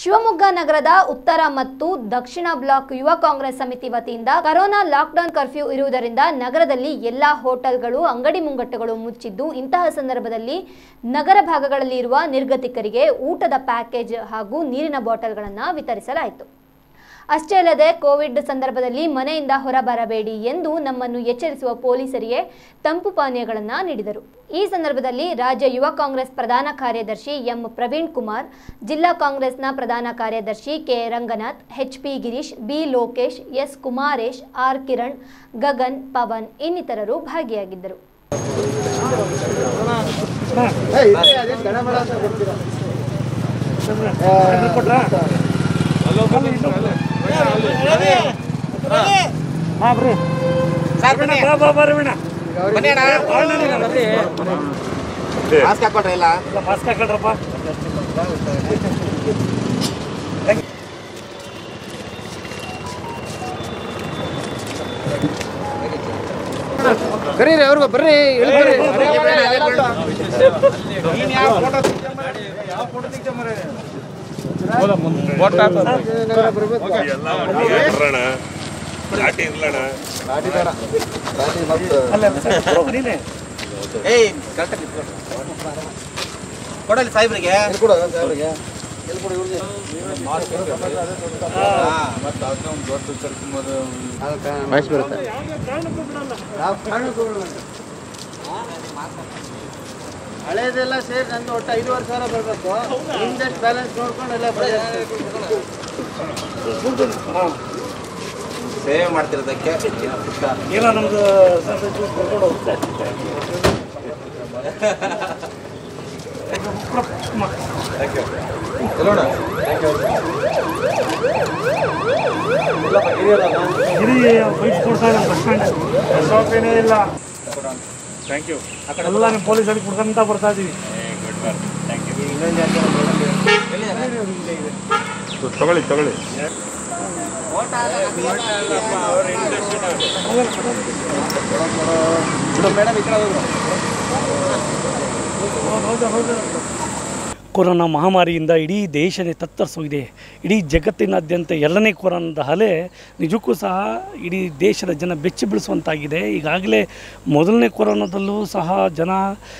ಶಿವಮೊಗ್ಗ ನಗರದ ಉತ್ತರ ಮತ್ತು ದಕ್ಷಿಣ ಬ್ಲಾಕ್ ಯುವ ಕಾಂಗ್ರೆಸ್ ಸಮಿತಿ ವತಿಯಿಂದ ಕರೋನಾ ಲಾಕ್ಡೌನ್ ಕರ್ಫ್ಯೂ ಇರುವುದರಿಂದ ನಗರದಲ್ಲಿ ಎಲ್ಲಾ ಹೋಟೆಲ್ಗಳು ಅಂಗಡಿ ಮುಂಗಟ್ಟುಗಳು ಮುಚ್ಚಿದ್ದು ಇಂತಹ ಸಂದರ್ಭದಲ್ಲಿ ನಗರ ಭಾಗಗಳಲ್ಲಿ ಇರುವ ನಿರ್ಗತಿಕರಿಗೆ ಊಟದ ಪ್ಯಾಕೇಜ್ ಹಾಗೂ ನೀರಿನ ಬಾಟಲ್ಗಳನ್ನು ವಿತರಿಸಲಾಯಿತು ಅಷ್ಟೇ ಅಲ್ಲದೆ ಕೋವಿಡ್ ಸಂದರ್ಭದಲ್ಲಿ ಮನೆಯಿಂದ ಹೊರಬರಬೇಡಿ ಎಂದು ನಮ್ಮನ್ನು ಎಚ್ಚರಿಸುವ ಪೊಲೀಸರಿಗೆ ತಂಪು ಪಾನೀಯಗಳನ್ನು ನೀಡಿದರು ಈ ಸಂದರ್ಭದಲ್ಲಿ ರಾಜ್ಯ ಯುವ ಕಾಂಗ್ರೆಸ್ ಪ್ರಧಾನ ಕಾರ್ಯದರ್ಶಿ ಎಂ ಪ್ರವೀಣ್ ಕುಮಾರ್ ಜಿಲ್ಲಾ ಕಾಂಗ್ರೆಸ್ನ ಪ್ರಧಾನ ಕಾರ್ಯದರ್ಶಿ K Ranganath H P Girish B Lokesh S Kumaresh R Kiran Gagan Pavan ಇನ್ನಿತರರು ಭಾಗಿಯಾಗಿದ್ದರು ಮಾಸ್ಕ್ ಹಾಕೊಳ್ರಿ ಎಲ್ಲ ಮಾಸ್ಕ್ ಹಾಕೊಳ್ರಪ್ಪ ಕರೀರಿ ಅವ್ರಿಗೂ ಬರ್ರಿ ಇಳಿ ಬರ್ರಿ ಬರೋಣ ಲಾಟಿ ಇರ್ಲಣ ಲಾಠಿ ಬೇಡ ಲಾಠಿ ಮತ್ತೆ ಅಲ್ಲ ಸರ್, ನೀನೆ ಏಯ್ ಕರೆಕ್ಟಾಗಿ ಕೊಡಲಿ ಸಾಹೇಬ್ರಿಗೆ ಎಲ್ಲಿ ಕೊಡು ಸಾಹೇಬ್ರಿಗೆ ಎಲ್ಲಿ ಕೊಡು ಇವ್ರಿಗೆ ಮಹೇಶ್ ಬರುತ್ತೆ ಯಾವ ಕಾರಣಕ್ಕೂ ಬಿಡಲ್ಲ. ಹಳೇದೆಲ್ಲ ಸೇರಿ ನಂದು ಒಟ್ಟು ಐದುವರೆ ಸಾವಿರ ಬರಬೇಕು ನಿಮ್ದಷ್ಟು ಬ್ಯಾಲೆನ್ಸ್ ನೋಡ್ಕೊಂಡು ಎಲ್ಲ ಸೇವೆ ಮಾಡ್ತಿರೋದಕ್ಕೆ ಏನೋ ನಮ್ದು ಸ್ವಲ್ಪ ಜ್ಯೂಸ್ ಬರ್ಕೊಂಡು ಹೋಗುತ್ತೆ ಗಿರಿ ಬೈಕ್ ಕೊಡ್ತಾ ಇಲ್ಲ ಬಸ್ ಸ್ಟ್ಯಾಂಡ್ ಸ್ಟಾಪ್ ಏನೇ ಇಲ್ಲ ಥ್ಯಾಂಕ್ ಯು ಎಲ್ಲ ನಿಮ್ಮ ಪೊಲೀಸರಿಗೆ ಕುಡ್ಕೊಂತ ಬರ್ತಾ ಇದೀವಿ ತಗೊಳ್ಳಿ ತಗೊಳ್ಳಿ ಮೇಡಮ್ ಈ ಕಡೆ ಹೋದ್ರು ಕೊರೋನಾ ಮಹಾಮಾರಿಯಿಂದ ಇಡೀ ದೇಶನೇ ತತ್ತರಿಸೋಗಿದೆ ಇಡೀ ಜಗತ್ತಿನಾದ್ಯಂತ ಎರಡನೇ ಕೊರೋನಾದ ಅಲೆ ನಿಜಕ್ಕೂ ಸಹ ಇಡೀ ದೇಶದ ಜನ ಬೆಚ್ಚಿ ಬೀಳಿಸುವಂತಾಗಿದೆ ಈಗಾಗಲೇ ಮೊದಲನೇ ಕೊರೋನಾದಲ್ಲೂ ಸಹ ಜನ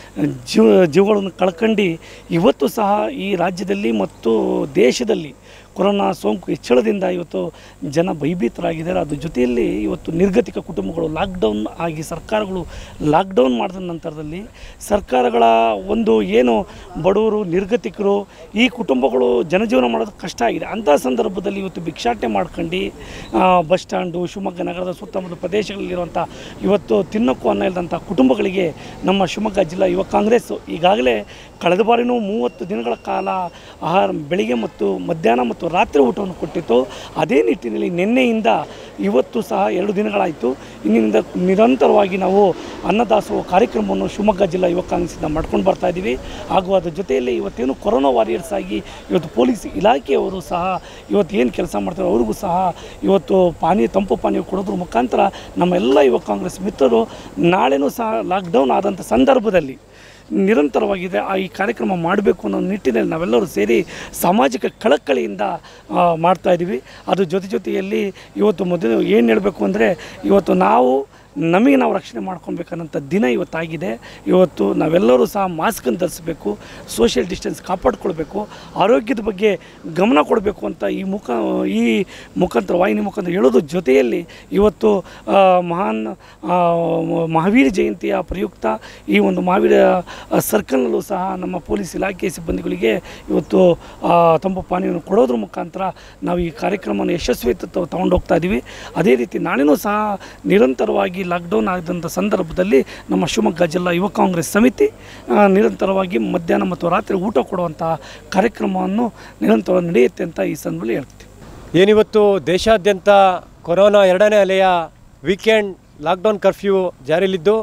ಜೀವ ಜೀವಗಳನ್ನು ಕಳ್ಕೊಂಡು ಇವತ್ತು ಸಹ ಈ ರಾಜ್ಯದಲ್ಲಿ ಮತ್ತು ದೇಶದಲ್ಲಿ ಕೊರೋನಾ ಸೋಂಕು ಹೆಚ್ಚಳದಿಂದ ಇವತ್ತು ಜನ ಭಯಭೀತರಾಗಿದ್ದಾರೆ ಅದ್ರ ಜೊತೆಯಲ್ಲಿ ಇವತ್ತು ನಿರ್ಗತಿಕ ಕುಟುಂಬಗಳು ಲಾಕ್ಡೌನ್ ಆಗಿ ಸರ್ಕಾರಗಳು ಲಾಕ್ಡೌನ್ ಮಾಡಿದ ನಂತರದಲ್ಲಿ ಸರ್ಕಾರಗಳ ಒಂದು ಏನು ಬಡವರು ನಿರ್ಗತಿಕರು ಈ ಕುಟುಂಬಗಳು ಜನಜೀವನ ಮಾಡೋದು ಕಷ್ಟ ಆಗಿದೆ ಅಂಥ ಸಂದರ್ಭದಲ್ಲಿ ಇವತ್ತು ಭಿಕ್ಷಾಟನೆ ಮಾಡ್ಕೊಂಡು ಆ, ಬಸ್ ಸ್ಟ್ಯಾಂಡು ಶಿವಮೊಗ್ಗ ನಗರದ ಸುತ್ತಮುತ್ತ ಪ್ರದೇಶಗಳಲ್ಲಿರುವಂಥ ಇವತ್ತು ತಿನ್ನೋಕ್ಕೂ ಅನ್ನ ಇಲ್ಲದಂಥ ಕುಟುಂಬಗಳಿಗೆ ನಮ್ಮ ಶಿವಮೊಗ್ಗ ಜಿಲ್ಲಾ ಯುವ ಕಾಂಗ್ರೆಸ್ ಈಗಾಗಲೇ ಕಳೆದ ಬಾರಿನೂ ಮೂವತ್ತು ದಿನಗಳ ಕಾಲ ಆಹಾರ ಬೆಳಿಗ್ಗೆ ಮತ್ತು ಮಧ್ಯಾಹ್ನ ಮತ್ತು ರಾತ್ರಿ ಊಟವನ್ನು ಕೊಟ್ಟಿತ್ತು ಅದೇ ನಿಟ್ಟಿನಲ್ಲಿ ನಿನ್ನೆಯಿಂದ ಇವತ್ತು ಸಹ ಎರಡು ದಿನಗಳಾಯಿತು ಇಂದಿನಿಂದ ನಿರಂತರವಾಗಿ ನಾವು ಅನ್ನದಾಸೋಹ ಕಾರ್ಯಕ್ರಮವನ್ನು ಶಿವಮೊಗ್ಗ ಜಿಲ್ಲಾ ಯುವ ಕಾಂಗ್ರೆಸ್ಸಿಂದ ಮಾಡ್ಕೊಂಡು ಬರ್ತಾ ಇದ್ದೀವಿ ಹಾಗೂ ಅದ್ರ ಜೊತೆಯಲ್ಲಿ ಇವತ್ತೇನು ಕೊರೋನಾ ವಾರಿಯರ್ಸ್ ಆಗಿ ಇವತ್ತು ಪೊಲೀಸ್ ಇಲಾಖೆಯವರು ಸಹ ಇವತ್ತು ಏನು ಕೆಲಸ ಮಾಡ್ತಾರೆ ಅವ್ರಿಗೂ ಸಹ ಇವತ್ತು ಪಾನೀಯ ತಂಪು ಪಾನೀಯ ಕೊಡೋದ್ರ ಮುಖಾಂತರ ನಮ್ಮ ಎಲ್ಲ ಯುವ ಕಾಂಗ್ರೆಸ್ ಮಿತ್ರರು ನಾಳೆನೂ ಸಹ ಲಾಕ್ಡೌನ್ ಆದಂಥ ಸಂದರ್ಭದಲ್ಲಿ ನಿರಂತರವಾಗಿದೆ ಆ ಈ ಕಾರ್ಯಕ್ರಮ ಮಾಡಬೇಕು ಅನ್ನೋ ನಿಟ್ಟಿನಲ್ಲಿ ನಾವೆಲ್ಲರೂ ಸೇರಿ ಸಾಮಾಜಿಕ ಕಳಕಳಿಯಿಂದ ಆ, ಮಾಡ್ತಾ ಇದ್ದೀವಿ ಅದ್ರ ಜೊತೆ ಜೊತೆಯಲ್ಲಿ ಇವತ್ತು ಮೊದಲು ಏನು ಹೇಳಬೇಕು ಅಂದರೆ ಇವತ್ತು ನಾವು ನಮಗೆ ನಾವು ರಕ್ಷಣೆ ಮಾಡ್ಕೊಬೇಕನ್ನೋಂಥ ದಿನ ಇವತ್ತಾಗಿದೆ ಇವತ್ತು ನಾವೆಲ್ಲರೂ ಸಹ ಮಾಸ್ಕನ್ನು ಧರಿಸಬೇಕು ಸೋಷಿಯಲ್ ಡಿಸ್ಟೆನ್ಸ್ ಕಾಪಾಡ್ಕೊಳ್ಬೇಕು ಆರೋಗ್ಯದ ಬಗ್ಗೆ ಗಮನ ಕೊಡಬೇಕು ಅಂತ ಈ ಮುಖ ಈ ಮುಖಾಂತರ ವಾಹಿನಿ ಮುಖಾಂತರ ಹೇಳೋದ್ರ ಜೊತೆಯಲ್ಲಿ ಇವತ್ತು ಆ, ಮಹಾನ್ ಆ, ಮಹಾವೀರ ಜಯಂತಿಯ ಪ್ರಯುಕ್ತ ಈ ಒಂದು ಮಹಾವೀರ ಸರ್ಕಲ್ನಲ್ಲೂ ಸಹ ನಮ್ಮ ಪೊಲೀಸ್ ಇಲಾಖೆ ಸಿಬ್ಬಂದಿಗಳಿಗೆ ಇವತ್ತು ಆ, ತಂಪು ಪಾನೀಯವನ್ನು ಕೊಡೋದ್ರ ಮುಖಾಂತರ ನಾವು ಈ ಕಾರ್ಯಕ್ರಮವನ್ನು ಯಶಸ್ವಿ ತಗೊಂಡು ಹೋಗ್ತಾ ಇದ್ದೀವಿ ಅದೇ ರೀತಿ ನಾಳೆನೂ ಸಹ ನಿರಂತರವಾಗಿ ಲಾಕ್ಡೌನ್ ಆದಂಥ ಸಂದರ್ಭದಲ್ಲಿ ನಮ್ಮ ಶಿವಮೊಗ್ಗ ಜಿಲ್ಲಾ ಯುವ ಕಾಂಗ್ರೆಸ್ ಸಮಿತಿ ಆ, ನಿರಂತರವಾಗಿ ಮಧ್ಯಾಹ್ನ ಮತ್ತು ರಾತ್ರಿ ಊಟ ಕೊಡುವಂಥ ಕಾರ್ಯಕ್ರಮವನ್ನು ನಿರಂತರವಾಗಿ ನಡೆಯುತ್ತೆ ಅಂತ ಈ ಸಂದರ್ಭದಲ್ಲಿ ಹೇಳ್ತೀವಿ ಏನಿವತ್ತು ದೇಶಾದ್ಯಂತ ಕೊರೋನಾ ಎರಡನೇ ಅಲೆಯ ವೀಕೆಂಡ್ ಲಾಕ್ಡೌನ್ ಕರ್ಫ್ಯೂ ಜಾರಿಯಲ್ಲಿದ್ದು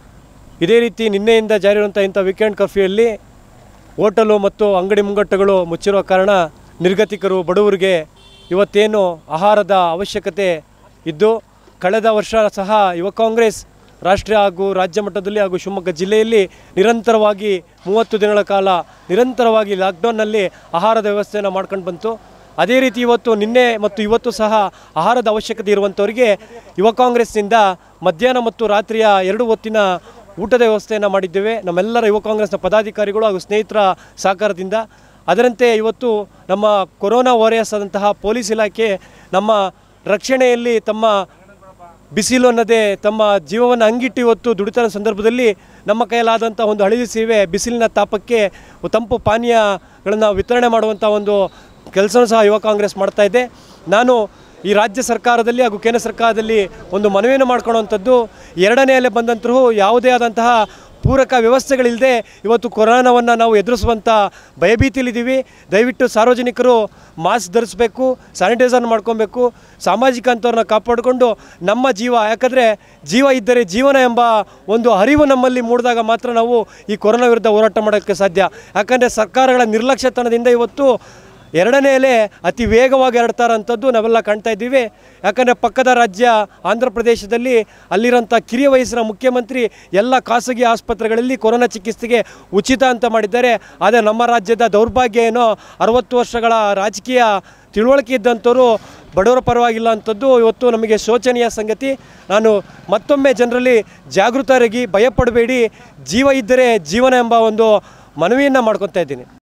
ಇದೇ ರೀತಿ ನಿನ್ನೆಯಿಂದ ಜಾರಿರುವಂಥ ಇಂಥ ವೀಕೆಂಡ್ ಕರ್ಫ್ಯೂಯಲ್ಲಿ ಹೋಟೆಲು ಮತ್ತು ಅಂಗಡಿ ಮುಂಗಟ್ಟುಗಳು ಮುಚ್ಚಿರುವ ಕಾರಣ ನಿರ್ಗತಿಕರು ಬಡವರಿಗೆ ಇವತ್ತೇನು ಆಹಾರದ ಅವಶ್ಯಕತೆ ಇದ್ದು ಕಳೆದ ವರ್ಷ ಸಹ ಯುವ ಕಾಂಗ್ರೆಸ್ ರಾಷ್ಟ್ರೀಯ ಹಾಗೂ ರಾಜ್ಯ ಮಟ್ಟದಲ್ಲಿ ಹಾಗೂ ಶಿವಮೊಗ್ಗ ಜಿಲ್ಲೆಯಲ್ಲಿ ನಿರಂತರವಾಗಿ ಮೂವತ್ತು ದಿನಗಳ ಕಾಲ ನಿರಂತರವಾಗಿ ಲಾಕ್ಡೌನ್ನಲ್ಲಿ ಆಹಾರದ ವ್ಯವಸ್ಥೆಯನ್ನು ಮಾಡ್ಕೊಂಡು ಬಂತು ಅದೇ ರೀತಿ ಇವತ್ತು ನಿನ್ನೆ ಮತ್ತು ಇವತ್ತು ಸಹ ಆಹಾರದ ಅವಶ್ಯಕತೆ ಇರುವಂಥವರಿಗೆ ಯುವ ಕಾಂಗ್ರೆಸ್ನಿಂದ ಮಧ್ಯಾಹ್ನ ಮತ್ತು ರಾತ್ರಿಯ ಎರಡು ಹೊತ್ತಿನ ಊಟದ ವ್ಯವಸ್ಥೆಯನ್ನು ಮಾಡಿದ್ದೇವೆ ನಮ್ಮೆಲ್ಲರ ಯುವ ಕಾಂಗ್ರೆಸ್ನ ಪದಾಧಿಕಾರಿಗಳು ಹಾಗೂ ಸ್ನೇಹಿತರ ಸಹಕಾರದಿಂದ ಅದರಂತೆ ಇವತ್ತು ನಮ್ಮ ಕೊರೋನಾ ವಾರಿಯರ್ಸ್ ಆದಂತಹ ಪೊಲೀಸ್ ಇಲಾಖೆ ನಮ್ಮ ರಕ್ಷಣೆಯಲ್ಲಿ ತಮ್ಮ ಬಿಸಿಲು ಅನ್ನದೇ ತಮ್ಮ ಜೀವವನ್ನು ಅಂಗಿಟ್ಟು ಇವತ್ತು ದುಡಿತನ ಸಂದರ್ಭದಲ್ಲಿ ನಮ್ಮ ಕೈಲಾದಂಥ ಒಂದು ಹಳದಿ ಸೇವೆ ಬಿಸಿಲಿನ ತಾಪಕ್ಕೆ ತಂಪು ಪಾನೀಯಗಳನ್ನು ವಿತರಣೆ ಮಾಡುವಂಥ ಒಂದು ಕೆಲಸನೂ ಸಹ ಯುವ ಕಾಂಗ್ರೆಸ್ ಮಾಡ್ತಾ ಇದೆ ನಾನು ಈ ರಾಜ್ಯ ಸರ್ಕಾರದಲ್ಲಿ ಹಾಗೂ ಕೇಂದ್ರ ಸರ್ಕಾರದಲ್ಲಿ ಒಂದು ಮನವಿಯನ್ನು ಮಾಡ್ಕೊಳ್ಳುವಂಥದ್ದು ಎರಡನೇ ಅಲೆ ಬಂದಂತರೂ ಯಾವುದೇ ಆದಂತಹ ಪೂರಕ ವ್ಯವಸ್ಥೆಗಳಿಲ್ಲದೆ ಇವತ್ತು ಕೊರೋನಾವನ್ನು ನಾವು ಎದುರಿಸುವಂಥ ಭಯಭೀತಿಲಿದ್ದೀವಿ ದಯವಿಟ್ಟು ಸಾರ್ವಜನಿಕರು ಮಾಸ್ಕ್ ಧರಿಸಬೇಕು ಸ್ಯಾನಿಟೈಸರ್ ಮಾಡ್ಕೊಬೇಕು ಸಾಮಾಜಿಕ ಅಂತರನ್ನ ಕಾಪಾಡಿಕೊಂಡು ನಮ್ಮ ಜೀವ ಯಾಕಂದರೆ ಜೀವ ಇದ್ದರೆ ಜೀವನ ಎಂಬ ಒಂದು ಅರಿವು ನಮ್ಮಲ್ಲಿ ಮೂಡಿದಾಗ ಮಾತ್ರ ನಾವು ಈ ಕೊರೋನಾ ವಿರುದ್ಧ ಹೋರಾಟ ಮಾಡೋಕ್ಕೆ ಸಾಧ್ಯ ಯಾಕಂದರೆ ಸರ್ಕಾರಗಳ ನಿರ್ಲಕ್ಷ್ಯತನದಿಂದ ಇವತ್ತು ಎರಡನೇ ಅಲೆ ಅತಿ ವೇಗವಾಗಿ ಹರಡ್ತಾರಂಥದ್ದು ನಾವೆಲ್ಲ ಕಾಣ್ತಾ ಇದ್ದೀವಿ ಯಾಕಂದರೆ ಪಕ್ಕದ ರಾಜ್ಯ ಆಂಧ್ರ ಪ್ರದೇಶದಲ್ಲಿ ಅಲ್ಲಿರೋಂಥ ಕಿರಿಯ ವಯಸ್ಸಿನ ಮುಖ್ಯಮಂತ್ರಿ ಎಲ್ಲ ಖಾಸಗಿ ಆಸ್ಪತ್ರೆಗಳಲ್ಲಿ ಕೊರೋನಾ ಚಿಕಿತ್ಸೆಗೆ ಉಚಿತ ಅಂತ ಮಾಡಿದ್ದಾರೆ ಆದರೆ ನಮ್ಮ ರಾಜ್ಯದ ದೌರ್ಭಾಗ್ಯ ಏನೋ ಅರವತ್ತು ವರ್ಷಗಳ ರಾಜಕೀಯ ತಿಳುವಳಿಕೆ ಇದ್ದಂಥವ್ರು ಬಡವರ ಪರವಾಗಿಲ್ಲ ಅಂಥದ್ದು ಇವತ್ತು ನಮಗೆ ಶೋಚನೀಯ ಸಂಗತಿ ನಾನು ಮತ್ತೊಮ್ಮೆ ಜನರಲ್ಲಿ ಜಾಗೃತರಾಗಿ ಭಯಪಡಬೇಡಿ ಜೀವ ಇದ್ದರೆ ಜೀವನ ಎಂಬ ಒಂದು ಮನವಿಯನ್ನು ಮಾಡ್ಕೊತಾ ಇದ್ದೀನಿ